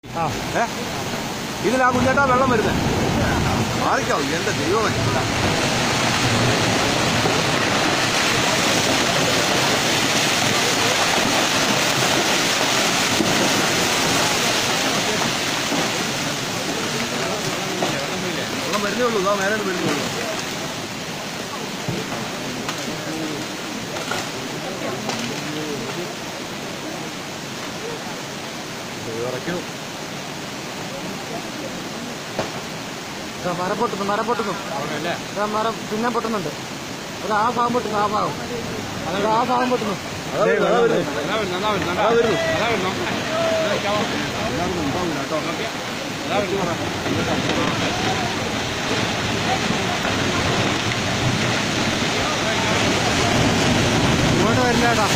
ഏ ഇതിലാ കുഞ്ഞേട്ടാ വെള്ളം വരുന്നത് മാറിക്കാവും എന്റെ ദൈവമേ വെള്ളം വരുന്നേ ഉള്ളൂ ഇതാ മേലെ വരുന്നേ ഉള്ളൂ ഇറക്കുന്നു ഇതാ മരം പൊട്ടുന്നു മരം പൊട്ടുന്നു ഇതാ മരം പിന്നെ പൊട്ടുന്നുണ്ട് ഇത് ആ ഭാഗം പൊട്ടുന്നു ആ ഭാഗം അത് ആ ഭാഗം പൊട്ടുന്നു അതാ വരുന്നു, അതാ വരുന്നു. അതാ വരുന്നു ഇങ്ങോട്ട് വരില്ലേട്ടാ